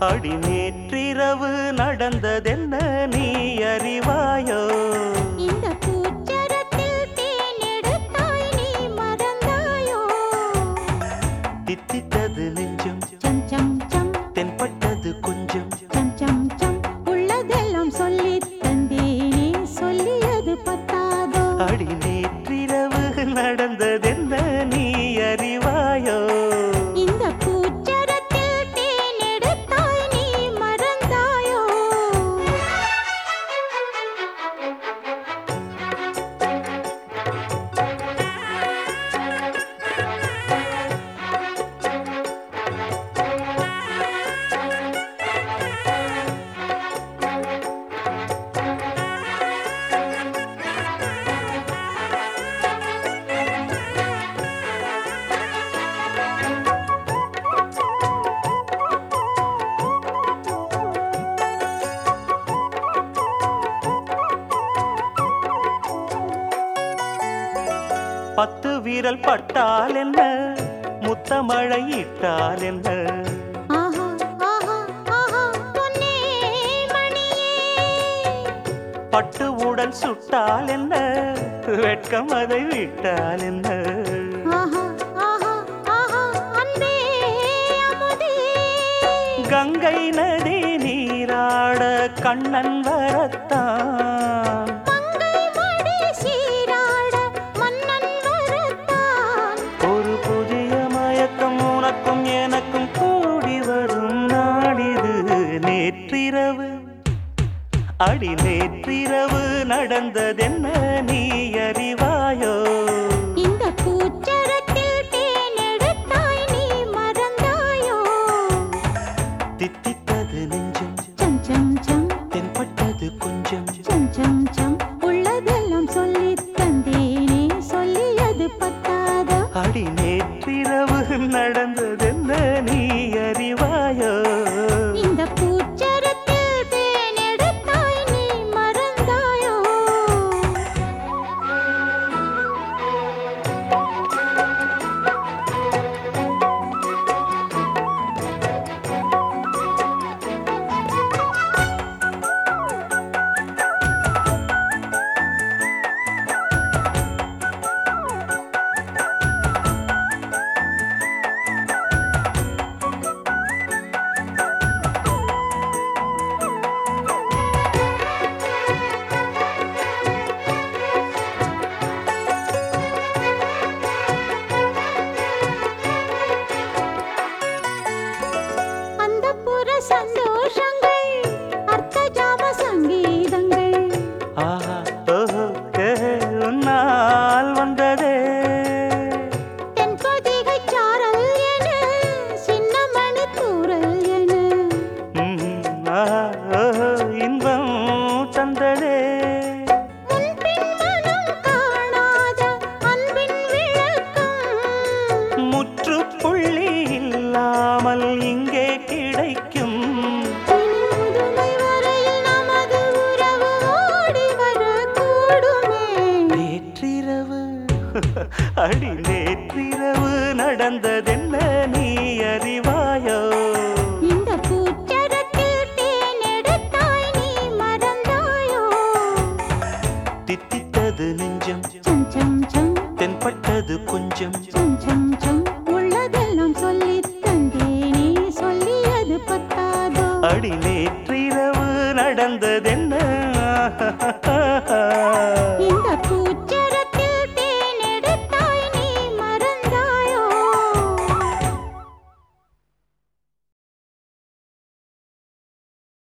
அடி நேற்றிரவு நடந்ததென்ன நீ அறிவாயோ இந்த பூச்சரத்தில் தேனெடுத்தாய் நீ மறந்தாயோ தித்தித்தது நெஞ்சம் சம் சம் சம் தென்பட்டது கொஞ்சம் சம் சம் சம் உள்ளதெல்லாம் சொல்லி தந்தேனே சொல்லியது பத்தாதோ அடி நேற்றிரவு நடந்ததென்ன நீ அறிவாயோ இந்த பூச்சரத்தில் தேனெடுத்தாய் நீ மறந்தாயோ பத்து வீரல் பட்டால் என்ன முத்தமழை இட்டால் என்ன ஆஹா ஆஹா ஆஹா பொன்னே மணியே பட்டு உடல் சுட்டால் என்ன வெட்கம் அதை விட்டால் என்ன ஆஹா ஆஹா ஆஹா அன்பே அமுதே கங்கை நதி நீராட கண்ணன் வரத்தான் மங்கை மடி சீராட மன்னன் வரத்தான் ஒரு புதிய மயக்கம் உனக்கும் எனக்கும் கூடி வரும் நாடிது நேற்றிரவு அடி நேற்றிரவு நடந்ததென்ன நீ அறிவாயோ இந்த பூச்சரத்தில் தேனெடுத்தாய் நீ மறந்தாயோ தித்தித்தது நெஞ்சம் சம் சம் சம் தென்பட்டது கொஞ்சம் சம் சம் சம் உள்ளதெல்லாம் சொல்லி தந்தேனே சொல்லியது பத்தாதோ அடி நேற்றிரவு நடந்ததென்ன நீ அறிவாயோ இந்த பூச்சரத்தில் தேனெடுத்தாய் நீ மறந்தாயோ அந்த புற சந்தோஷங்கள் அர்த்த ஜாம சங்கீதங்கள் ஆஹா ஓஹோ ஏஹே, உன்னால் வந்ததே தென்பொதிகை சாரல் என சின்ன மணி தூரல் என ம், ஆஹா, ஓஹோ, இன்பம் தந்ததே முன்பின் மனம் காணாத அன்பின் விளக்கம் முற்றுப்புள்ளி இல்லாமல் இங்கே கிடைக்கும் இனி முதுமை வரையில் நமது உறவு ஓடி வரக்கூடுமே நேற்றிரவு அடி நேற்றிரவு நடந்ததென்ன நீ அறிவாயோ இந்த பூச்சரத்தில் தேனெடுத்தாய் நீ மறந்தாயோ தித்தித்தது நெஞ்சம் சம் சம் சம் தென்பட்டது கொஞ்சம் சம் சம் சம் உள்ளதெல்லாம் சொல்லி தந்தேனே சொல்லியது பத்தாதோ அடி நேற்றிரவு நடந்ததென்ன